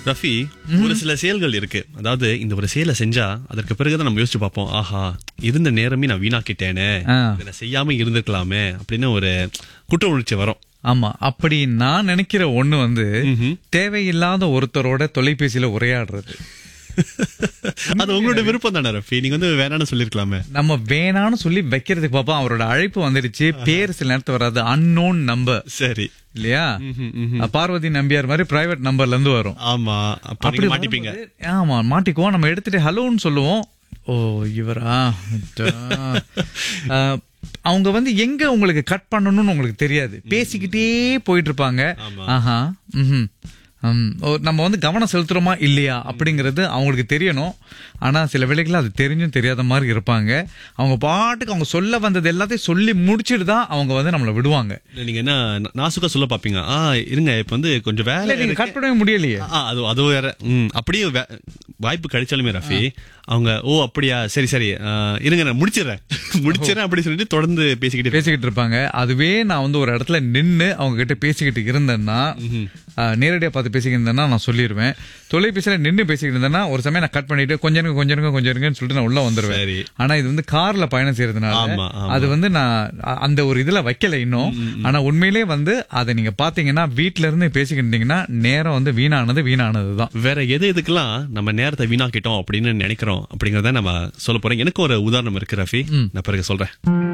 ரஃபி ஒரு சில செயல்கள் இருக்கு அதாவது இந்த ஒரு செயலை செஞ்சா அதற்கு பிறகுதான் நம்ம யோசிச்சு பார்ப்போம் ஆஹா இருந்த நேரமே நான் வீணாக்கிட்டேனே ஆ. இதை நான் செய்யாம இருந்திருக்கலாமே அப்படின்னு ஒரு குற்ற உணர்ச்சி வரும் ஆமா அப்படி நான் நினைக்கிற ஒண்ணு வந்து ம்ஹும். தேவையில்லாத ஒருத்தரோட தொலைபேசியில உரையாடுறது அது உங்களோட விருப்பம் தானே ரஃபி நீங்க வந்து வேணாம்னு சொல்லிருக்கலாமே நம்ம வேணான்னு சொல்லி வைக்கிறதுக்கு பாப்போம் அவரோட அழைப்பு வந்துருச்சு பேர் சில நேரத்துல வராது அன்னோன் நம்பர் சரி இல்லையா ம்ஹும், ம்ஹும். பார்வதி நம்பியார் மாதிரி பிரைவேட் நம்பர்ல இருந்து வரும் ஆமா அப்ப நீங்க மாட்டிப்பீங்க வரும்போது, ஆமா மாட்டிக்குவோம் நம்ம எடுத்துட்டு ஹலோன்னு சொல்லுவோம் ஓ இவரா அச்சா. அஹ், அவங்க வந்து எங்க உங்களுக்கு கட் பண்ணணும்னு உங்களுக்கு தெரியாது பேசிக்கிட்டே போயிட்டு இருப்பாங்க ஆமா. ஆஹா ம்ஹும். ஹம், ஓ, நம்ம வந்து கவனம் செலுத்துறோமா இல்லையா அப்படிங்கிறது அவங்களுக்கு தெரியணும் ஆனா சில வேளைகள் அது தெரிஞ்சும் தெரியாத மாதிரி இருப்பாங்க அவங்க பாட்டுக்கு அவங்க சொல்ல வந்தது எல்லாத்தையும் சொல்லி முடிச்சிட்டு தான் அவங்க வந்து நம்மளை விடுவாங்க இல்ல, நீங்க என்ன நா- நாசுக்கா சொல்ல பாப்பீங்க ஆ இருங்க இப்ப வந்து கொஞ்சம் வேலை இல்ல நீங்க இருக்கு. கட் பண்ணவே முடியலையே ஆ, அது அது வேற ம் அப்படியே வே- வாய்ப்பு கிடைச்சாலுமே ரஃபி அவங்க ஓ அப்படியா சரி சரி ஆ, இருங்க நான் முடிச்சிடுறேன் முடிச்சிடறேன் அப்படி சொல்லிட்டு தொடர்ந்து பேசிக்கிட்டே பேசிக்கிட்டு இருப்பாங்க அதுவே நான் வந்து ஒரு இடத்துல நின்னு அவங்க கிட்ட பேசிக்கிட்டு இருந்தேன்னா ஆஹ், நேரடியா பார்த்து பேசிக்கிட்டு இருந்தேன்னா நான் சொல்லிடுவேன் தொலைபேசியில நின்னு பேசிக்கிட்டு இருந்தேன்னா ஒரு சமயம் நான் கட் பண்ணிட்டு கொஞ்சம் இருங்க கொஞ்சம் இருங்க கொஞ்சம் இருங்கன்னு சொல்லிட்டு நான் உள்ள வந்துருவேன் சரி. ஆனா இது வந்து கார்ல பயணம் செய்யறதுனால ஆமா, ஆமா. அது வந்து நான் அ- அந்த ஒரு இதுல வைக்கல இன்னும் ஆனா உண்மையிலே வந்து அதை நீங்க பாத்தீங்கன்னா வீட்ல இருந்து பேசிக்கிட்டு இருந்தீங்கன்னா நேரம் வந்து வீணானது வீணானதுதான் வேற எது எதுக்கெல்லாம் நம்ம நேரத்தை வீணாக்கிட்டோம் அப்படின்னு நினைக்கிறோம் அப்படிங்கறத நம்ம சொல்ல போறோம் எனக்கு ஒரு உதாரணம் இருக்கு ரஃபி நான் பிறகு சொல்றேன்